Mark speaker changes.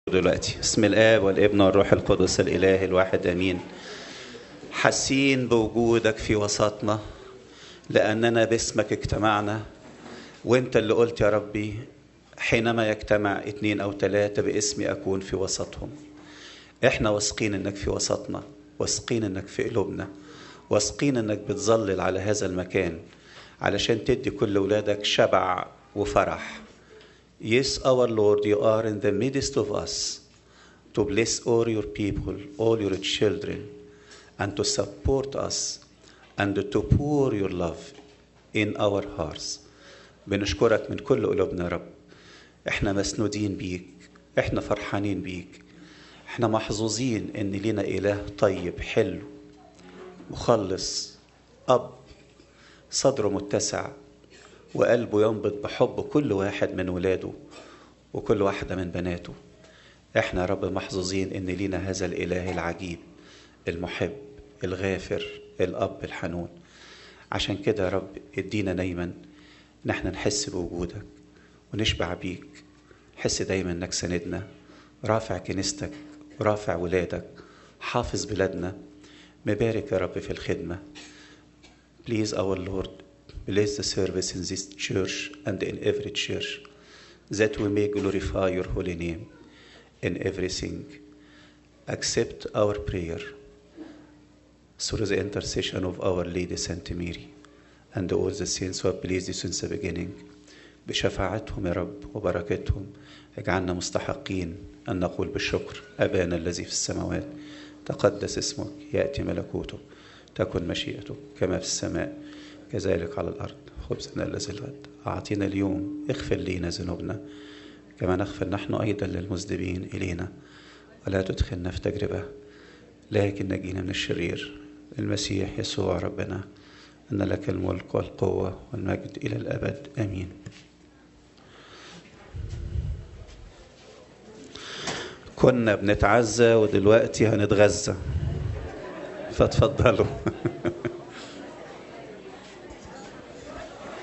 Speaker 1: دلوقتي بسم الاب والابن والروح القدس الاله الواحد امين حاسين بوجودك في وسطنا لاننا باسمك اجتمعنا وانت اللي قلت يا ربي حينما يجتمع اتنين او ثلاثة باسمي اكون في وسطهم احنا واثقين انك في وسطنا واثقين انك في قلوبنا واثقين انك بتظلل على هذا المكان علشان تدي كل ولادك شبع وفرح Yes, our Lord, you are in the midst of us to bless all your people, all your children, and to support us and to pour your love in our hearts. بنشكرك من كل قلوبنا يا رب. احنا مسنودين بيك، احنا فرحانين بيك. احنا محظوظين ان لنا اله طيب حلو مخلص اب صدره متسع وقلبه ينبض بحب كل واحد من ولاده وكل واحدة من بناته احنا يا رب محظوظين ان لينا هذا الاله العجيب المحب الغافر الاب الحنون عشان كده يا رب ادينا دايما ان احنا نحس بوجودك ونشبع بيك نحس دايما انك سندنا رافع كنيستك رافع ولادك حافظ بلادنا مبارك يا رب في الخدمة Please our Lord bless the service in this church and in every church, that we may glorify your holy name in everything. Accept our prayer through the intercession of our Lady Saint Mary and all the saints who have pleased you since the beginning. بشفاعتهم يا رب وبركتهم اجعلنا مستحقين أن نقول بالشكر أبانا الذي في السماوات تقدس اسمك يأتي ملكوتك تكن مشيئتك كما في السماء كذلك على الأرض خبزنا الذي الغد أعطينا اليوم اغفر لنا ذنوبنا كما نغفر نحن أيضا للمذنبين إلينا ولا تدخلنا في تجربة لكن نجينا من الشرير المسيح يسوع ربنا أن لك الملك والقوة والمجد إلى الأبد آمين كنا بنتعزى ودلوقتي هنتغذى فاتفضلوا